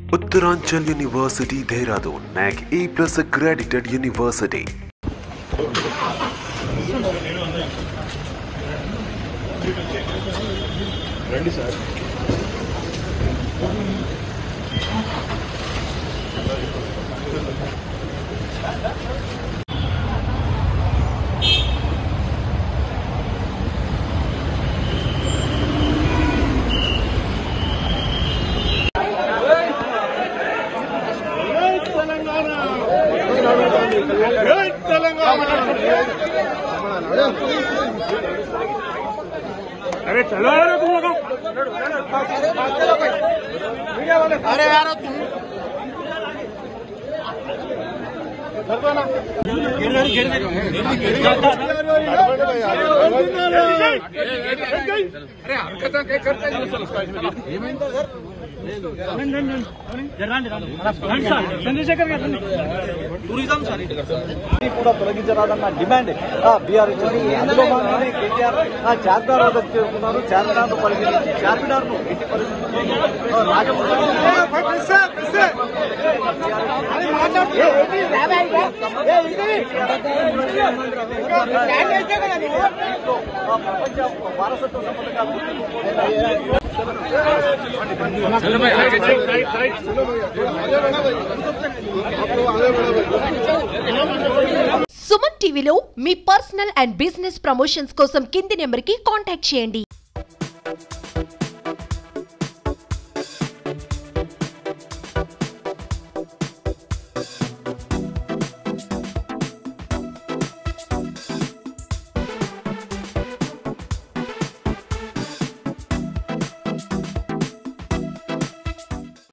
Uttaranchal University Dehradun NAC A plus accredited university. अरे चलो यार तुम लोग చంద్రశేఖర్ గారు ఇది కూడా తొలగించరాదన్న డిమాండ్ బీఆర్ ఇచ్చింది అందులో భాగంగానే కేటీఆర్ ఆ చార్మినార్ వద్దకు చేరుకున్నారు చార్మినార్ ను పరిశీలించి చార్మినార్ ను ఎట్టి పరిస్థితుల్లో ప్రపంచ వారసత్వ సంపదగా సుమన్ టీవీలో మీ పర్సనల్ అండ్ బిజినెస్ ప్రమోషన్స్ కోసం కింది నెంబర్కి కాంటాక్ట్ చేయండి